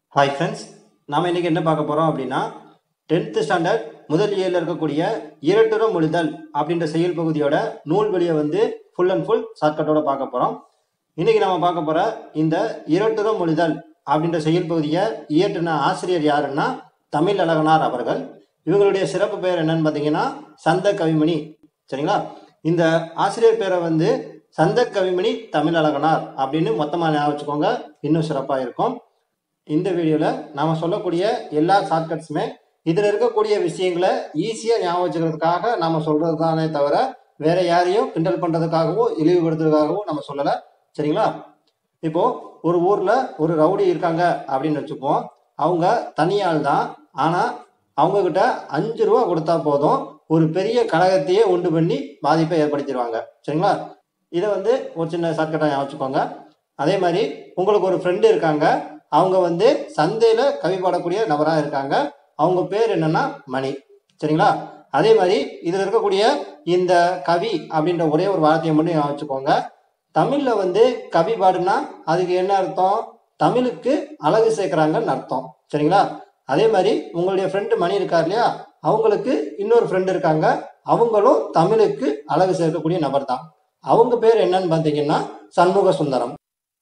hi friends நாம் இன்றைக்கி என்ன பார்க்க போகிறோம் அப்படின்னா டென்த்து ஸ்டாண்டர்ட் முதல் இயரில் இருக்கக்கூடிய இரட்டுற மொழிதல் அப்படின்ற செயல் பகுதியோட நூல் வழியை வந்து ஃபுல் அண்ட் ஃபுல் ஷார்ட்கட்டோட பார்க்க போகிறோம் இன்றைக்கி நம்ம பார்க்க போகிற இந்த இரட்டுற மொழிதல் அப்படின்ற செயல் பகுதியை இயற்றின ஆசிரியர் யாருன்னா தமிழ் அழகனார் அவர்கள் இவங்களுடைய சிறப்பு பெயர் என்னன்னு பார்த்தீங்கன்னா சந்த கவிமணி சரிங்களா இந்த ஆசிரியர் பேரை வந்து சந்த கவிமணி தமிழ் அழகனார் அப்படின்னு மொத்தமாக ஞாபகம் வச்சுக்கோங்க இன்னும் சிறப்பாக இருக்கும் இந்த வீடியோவில் நாம் சொல்லக்கூடிய எல்லா ஷார்ட்கட்ஸுமே இதில் இருக்கக்கூடிய விஷயங்களை ஈஸியாக ஞாபகம் வச்சுக்கிறதுக்காக நாம் சொல்கிறது தானே தவிர வேற யாரையும் கிண்டல் பண்ணுறதுக்காகவோ இழிவுபடுத்துறதுக்காகவோ நம்ம சொல்லலை சரிங்களா இப்போ ஒரு ஊரில் ஒரு ரவுடி இருக்காங்க அப்படின்னு வச்சுப்போம் அவங்க தனியாள் தான் ஆனால் அவங்கக்கிட்ட அஞ்சு ரூபா கொடுத்தா போதும் ஒரு பெரிய கழகத்தையே உண்டு பண்ணி பாதிப்பை ஏற்படுத்திடுவாங்க சரிங்களா இதை வந்து ஒரு சின்ன ஷார்ட்கட்டாக ஞாபகம் வச்சுக்கோங்க அதே மாதிரி உங்களுக்கு ஒரு ஃப்ரெண்டு இருக்காங்க அவங்க வந்து சந்தையில் கவி பாடக்கூடிய நபராக இருக்காங்க அவங்க பேர் என்னன்னா மணி சரிங்களா அதே மாதிரி இதில் இருக்கக்கூடிய இந்த கவி அப்படின்ற ஒரே ஒரு வார்த்தையை மட்டும் ஞாபகம் வச்சுக்கோங்க தமிழில் வந்து கவி பாடுனா அதுக்கு என்ன அர்த்தம் தமிழுக்கு அழகு சேர்க்குறாங்கன்னு அர்த்தம் சரிங்களா அதே மாதிரி உங்களுடைய ஃப்ரெண்டு மணி இருக்கார் இல்லையா அவங்களுக்கு இன்னொரு ஃப்ரெண்டு இருக்காங்க அவங்களும் தமிழுக்கு அழகு சேர்க்கக்கூடிய நபர் தான் அவங்க பேர் என்னன்னு பார்த்தீங்கன்னா சண்முக சுந்தரம்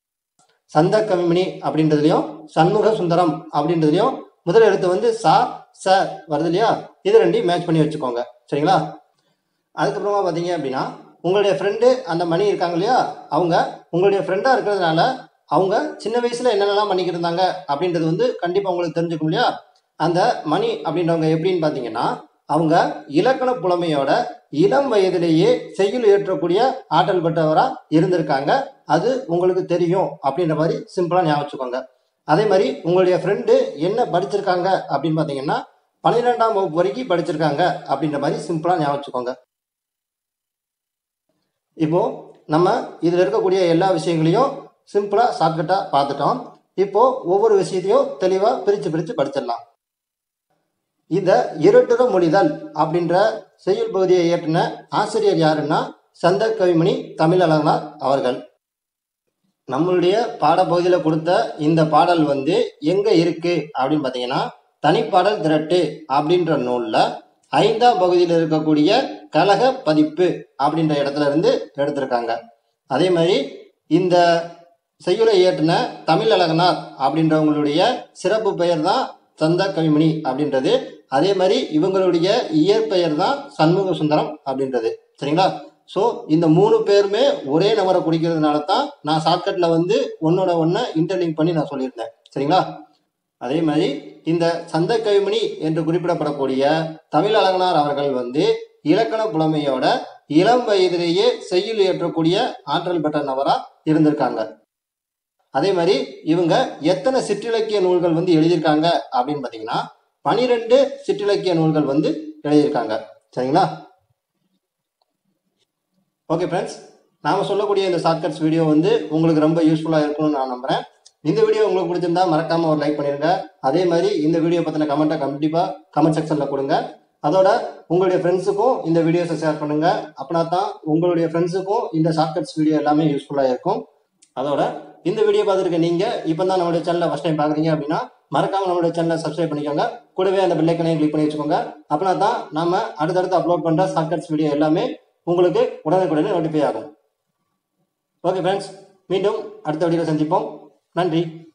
சந்த கவிமணி அப்படின்றதுலையும் சண்முக சுந்தரம் அப்படின்றதுலையும் முதல் எழுத்து வந்து சா ச வருது இல்லையா இது ரெண்டையும் மேட்ச் பண்ணி வச்சுக்கோங்க சரிங்களா அதுக்கப்புறமா பார்த்தீங்க அப்படின்னா உங்களுடைய ஃப்ரெண்டு அந்த மணி இருக்காங்க இல்லையா அவங்க உங்களுடைய ஃப்ரெண்டாக இருக்கிறதுனால அவங்க சின்ன வயசில் என்னென்னலாம் பண்ணிக்கிட்டு இருந்தாங்க அப்படின்றது வந்து கண்டிப்பாக உங்களுக்கு தெரிஞ்சுக்கும் இல்லையா அந்த மணி அப்படின்றவங்க எப்படின்னு பார்த்தீங்கன்னா அவங்க இலக்கண புலமையோட இளம் வயதிலேயே செய்யுள் ஏற்றக்கூடிய ஆற்றல் பெற்றவராக இருந்திருக்காங்க அது உங்களுக்கு தெரியும் அப்படின்ற மாதிரி சிம்பிளாக ஞாபகம் வச்சுக்கோங்க அதே மாதிரி உங்களுடைய ஃப்ரெண்டு என்ன படிச்சிருக்காங்க அப்படின்னு பார்த்தீங்கன்னா பன்னிரெண்டாம் வகுப்பு வரைக்கும் படிச்சிருக்காங்க அப்படின்ற மாதிரி சிம்பிளாக ஞாபகம் வச்சுக்கோங்க இப்போ நம்ம இதில் இருக்கக்கூடிய எல்லா விஷயங்களையும் சிம்பிளாக ஷார்ட்கட்டாக பார்த்துட்டோம் இப்போ ஒவ்வொரு விஷயத்தையும் தெளிவாக பிரித்து பிரித்து படிச்சிடலாம் இந்த இரட்டுற மொழிதல் அப்படின்ற செய்யுள் பகுதியை இயற்றின ஆசிரியர் யாருன்னா சந்த கவிமணி தமிழழகனார் அவர்கள் நம்மளுடைய பாடப்பகுதியில் கொடுத்த இந்த பாடல் வந்து எங்கே இருக்கு அப்படின்னு பார்த்தீங்கன்னா தனிப்பாடல் திரட்டு அப்படின்ற நூலில் ஐந்தாம் பகுதியில் இருக்கக்கூடிய கழக பதிப்பு அப்படின்ற இடத்துல இருந்து எடுத்திருக்காங்க அதே மாதிரி இந்த செய்யுளை இயற்றின தமிழ் அழகனார் அப்படின்றவங்களுடைய சிறப்பு பெயர் தான் சந்த கவிமணி அப்படின்றது அதே மாதிரி இவங்களுடைய இயற்பெயர் தான் சண்முக சுந்தரம் அப்படின்றது சரிங்களா ஸோ இந்த மூணு பேருமே ஒரே நபரை குடிக்கிறதுனால தான் நான் ஷார்ட்கட்டில் வந்து ஒன்னோட ஒன்றை இன்டர்லிங்க் பண்ணி நான் சொல்லியிருந்தேன் சரிங்களா அதே மாதிரி இந்த சந்த கவிமணி என்று குறிப்பிடப்படக்கூடிய தமிழ் அழகனார் அவர்கள் வந்து இலக்கண புலமையோட இளம் வயதிலேயே செய்யுள் ஏற்றக்கூடிய ஆற்றல் பெற்ற நபராக இருந்திருக்காங்க அதே மாதிரி இவங்க எத்தனை சிற்றிலக்கிய நூல்கள் வந்து எழுதியிருக்காங்க அப்படின்னு பார்த்தீங்கன்னா பனிரெண்டு சிற்றிலக்கிய நூல்கள் வந்து எழுதியிருக்காங்க சரிங்களா ஓகே ஃப்ரெண்ட்ஸ் நாம் சொல்லக்கூடிய இந்த ஷார்ட்கட்ஸ் வீடியோ வந்து உங்களுக்கு ரொம்ப யூஸ்ஃபுல்லாக இருக்கும்னு நான் நம்புகிறேன் இந்த வீடியோ உங்களுக்கு பிடிச்சிருந்தா மறக்காமல் ஒரு லைக் பண்ணிடுங்க அதே மாதிரி இந்த வீடியோ பற்றின கமெண்ட்டை கண்டிப்பாக கமெண்ட் செக்ஷனில் கொடுங்க அதோட உங்களுடைய ஃப்ரெண்ட்ஸுக்கும் இந்த வீடியோஸை ஷேர் பண்ணுங்க அப்படின்னா தான் உங்களுடைய ஃப்ரெண்ட்ஸுக்கும் இந்த ஷார்ட்கட்ஸ் வீடியோ எல்லாமே யூஸ்ஃபுல்லாக இருக்கும் அதோட இந்த வீடியோ பார்த்துருக்க நீங்கள் இப்போ தான் நம்மளுடைய சேனலை ஃபஸ்ட் டைம் பார்க்குறீங்க அப்படின்னா மறக்காம நம்மளுடைய சேனலை சப்ஸ்கிரைப் பண்ணிக்கோங்க கூடவே அந்த பெல்லைக்கனையும் கிளிக் பண்ணி வச்சுக்கோங்க அப்படின்னா தான் நம்ம அடுத்தடுத்து அப்லோட் பண்ணுற ஷார்ட்கட்ஸ் வீடியோ எல்லாமே உங்களுக்கு உடனுக்குடனே நோட்டிஃபை ஆகும் ஓகே ஃப்ரெண்ட்ஸ் மீண்டும் அடுத்த வீடியோவில் சந்திப்போம் நன்றி